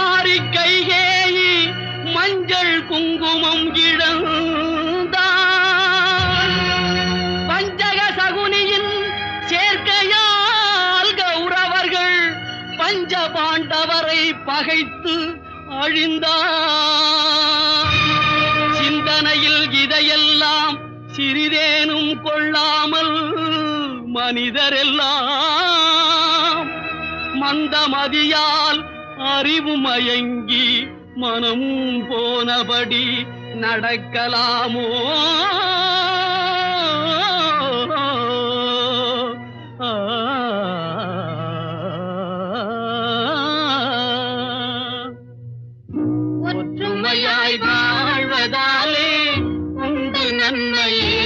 குமாரி கைகேயி மஞ்சள் குங்குமம் இழந்தாள் பஞ்சக சகுனியின் சேர்க்கையால் கௌரவர்கள் பஞ்ச பாண்டவரை பகைத்து அழிந்தார் சிந்தனையில் இதையெல்லாம் சிறிதேனும் கொள்ளாமல் மனிதரெல்லாம் மந்தமதியால் அறிவு மயங்கி மனமும் போனபடி நடக்கலாமோ ஆ ஒற்றுமையாய் வாழ்வதாலே உண்டு நன்மையே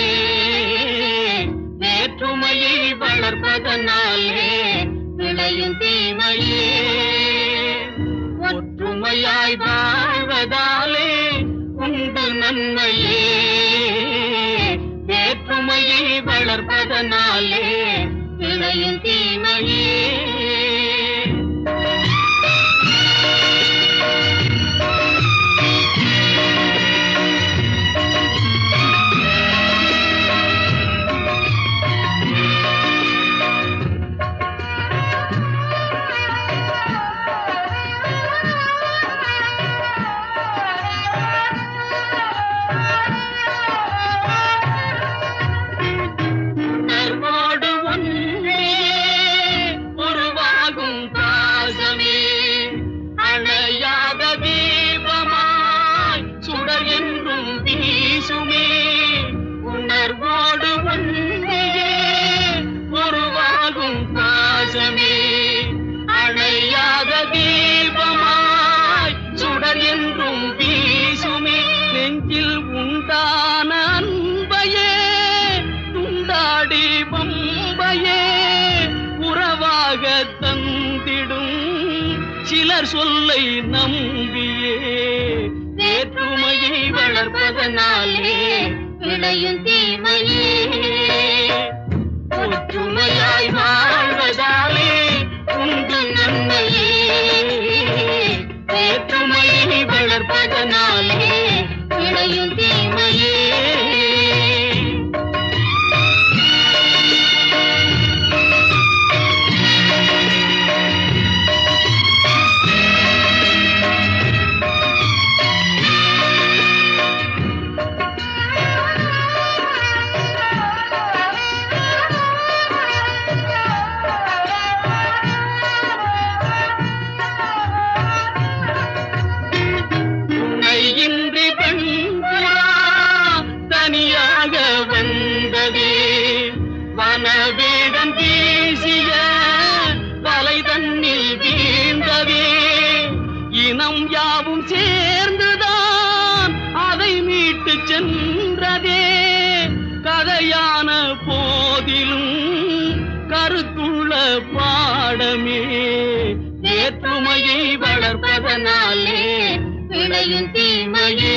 வேற்றுமையை வளர்ப்பதனாலே விளையும் தீமையே ஒற்றுமையாய் வாழ்வதாலே உண்டு நன்மையே வேற்றுமையை வளர்ப்பதனாலே விளையும் தீமையே உணர்வோடு ஒன்றே உருவாகும் பாசமே அணையாத தீபமாய் சுடர் என்றும் வீசுமே உணர்வோடு ஒன்றே உருவாகும் பாசமே அணையாத தீபமாய் சுடர் என்றும் வீசுமே நெஞ்சில் உண்டான அன்பையே துண்டாடி பம்பையே உறவாக தந்திடும் சிலர் சொல்லை நம்பியே வேற்றுமையை வளர்ப்பதனாலே விளையும் தீமையே ஒற்றுமையாய் வாழ்வதாலே உண்டு நன்மையே வேற்றுமையை வளர்ப்பதனாலே விளையும் தீமையே துணையின்றி பெண்புறா தனியாக வந்ததே வனவேடம் பேசிய வலை தன்னில் வீழ்ந்ததே இனம் யாவும் சேர்ந்துதான் அதை மீட்டு சென்றதே கதையான போதிலும் கருத்துள்ள பாடமே வேற்றுமையை வளர்ப்பதனாலே விளையும் தீமையே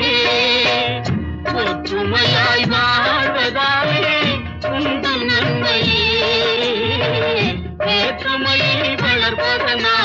ஒற்றுமையாய் வாழ்வதாலே உண்டு நன்மையே வேற்றுமையை வளர்ப்பதனால்